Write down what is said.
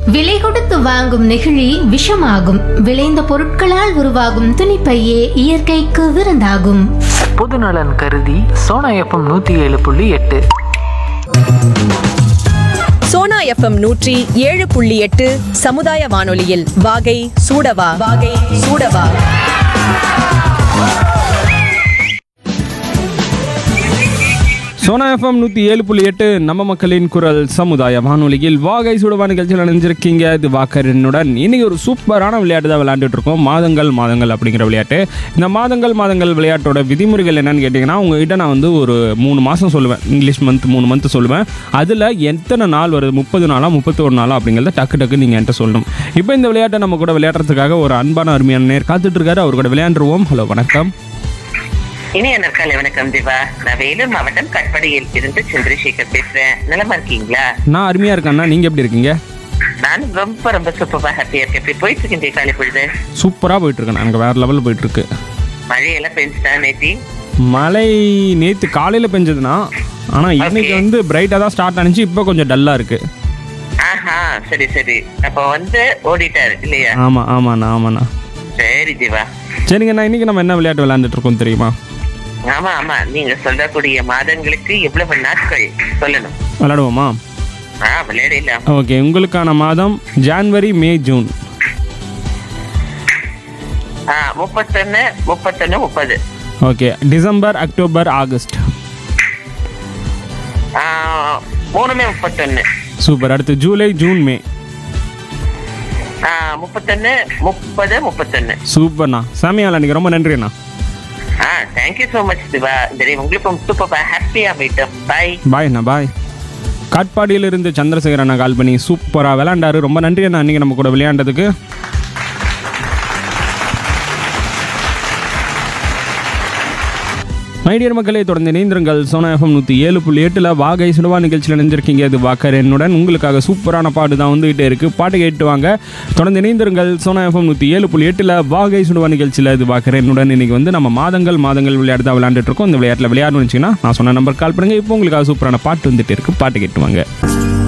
விலை கொடுத்து வாங்கும் நெகிழி விஷமாகும் விளைந்த பொருட்களால் உருவாகும் துணிப்பையே இயற்கைக்கு விருந்தாகும் பொதுநலன் கருதி சோனா எஃப்எம் நூற்றி ஏழு புள்ளி எட்டு சோனா எஃப்எம் நூற்றி ஏழு புள்ளி எட்டு சமுதாய வானொலியில் வாகை சூடவா வாகை சூடவா சோனா எஃப்எம் நூற்றி ஏழு புள்ளி எட்டு நம்ம மக்களின் குரல் சமுதாய வானொலியில் வாகை சுடுவா நிகழ்ச்சியில் நினைஞ்சிருக்கீங்க இது வாக்கரனுடன் இன்னைக்கு ஒரு சூப்பரான விளையாட்டு தான் விளையாண்டுட்டு இருக்கோம் மாதங்கள் மாதங்கள் அப்படிங்கிற விளையாட்டு இந்த மாதங்கள் மாதங்கள் விளையாட்டோட விதிமுறைகள் என்னன்னு கேட்டிங்கன்னா உங்ககிட்ட நான் வந்து ஒரு மூணு மாதம் சொல்லுவேன் இங்கிலீஷ் மந்த் மூணு மந்த் சொல்லுவேன் அதில் எத்தனை நாள் வருது முப்பது நாளா முப்பத்தி ஒரு நாளா அப்படிங்கிறத டக்கு டக்கு நீங்கள் என்கிட்ட சொல்லணும் இப்போ இந்த விளையாட்டை நம்ம கூட விளையாடுறதுக்காக ஒரு அன்பான அருமையான நேர் காத்துட்டு இருக்காரு அவர் கூட விளையாண்டுருவோம் ஹலோ வணக்கம் இனிய நற்காலை வணக்கம் திவா நான் வேலூர் மாவட்டம் கட்படியில் இருந்து சந்திரசேகர் பேசுறேன் நலமா இருக்கீங்களா நான் அருமையாக இருக்கேன்னா நீங்கள் எப்படி இருக்கீங்க நான் ரொம்ப ரொம்ப சூப்பரா ஹாப்பியா இருக்கேன் எப்படி போயிட்டு இருக்கேன் இந்த காலை பொழுது சூப்பராக போயிட்டு இருக்கேன் எனக்கு வேற லெவலில் போயிட்டு இருக்கு மழையெல்லாம் பெஞ்சுட்டா நேத்தி மழை நேற்று காலையில் பெஞ்சதுன்னா ஆனால் இன்னைக்கு Okay. வந்து பிரைட்டாக தான் ஸ்டார்ட் ஆனிச்சு இப்போ கொஞ்சம் டல்லாக இருக்கு ஆஹா சரி சரி அப்ப வந்து ஓடிட்டாரு இல்லையா ஆமாம் ஆமாண்ணா ஆமாண்ணா சரி திவா சரிங்கண்ணா இன்னைக்கு நம்ம என்ன விளையாட்டு விளையாண்டுட்டு இருக்கோம் தெரியுமா ஆமா ஆமா நீங்க சொல்லக்கூடிய மாதங்களுக்கு எவ்வளவு நாட்கள் சொல்லணும் விளையாடுவோமா ஆ விளையாடலாம் ஓகே உங்களுக்கான மாதம் ஜான்வரி மே ஜூன் ஆ முப்பத்தொன்னு முப்பத்தொன்னு முப்பது ஓகே டிசம்பர் அக்டோபர் ஆகஸ்ட் ஆ, மூணுமே முப்பத்தொன்னு சூப்பர் அடுத்து ஜூலை ஜூன் மே ஆ, முப்பத்தொன்னு முப்பது முப்பத்தொன்னு சூப்பர்ண்ணா சாமியால் அன்றைக்கி ரொம்ப நன்றிண்ணா ஆ தேங்க்யூ ஸோ மச் திவா இந்த உங்களுக்கும் சூப்பர் ஹாப்பியா போயிட்டோம் பை பாய் அண்ணா பாய் காட்பாடியிலிருந்து சந்திரசேகர் அண்ணா கால் பண்ணி சூப்பராக விளையாண்டாரு ரொம்ப நன்றி அண்ணா அன்றைக்கி நம்ம கூட விளையாண்டதுக்கு மைடியர் மக்களே தொடர்ந்து இணைந்திருங்கள் சோனா எஃப்எம் நூற்றி ஏழு புள்ளி எட்டில் வாகை சுடுவா நிகழ்ச்சியில் நினைஞ்சிருக்கீங்க இது வாக்கர் என்னுடன் உங்களுக்காக சூப்பரான பாட்டு தான் வந்துகிட்டே இருக்குது பாட்டு கேட்டு வாங்க தொடர்ந்து இணைந்திருங்கள் சோனா எஃப்எம் நூற்றி ஏழு புள்ளி எட்டில் வாகை சுடுவா நிகழ்ச்சியில் இது வாக்கர் என்னுடன் இன்னைக்கு வந்து நம்ம மாதங்கள் மாதங்கள் விளையாட்டு தான் விளையாண்டுட்டு இருக்கோம் இந்த விளையாட்டில் விளையாடணும்னு வச்சிங்கன்னா நான் சொன்ன நம்பர் கால் பண்ணுங்கள் இப்போ உங்களுக்காக சூப்பரான பாட்டு வந்துட்டு இருக்கு பாட்டு கேட்டு வாங்க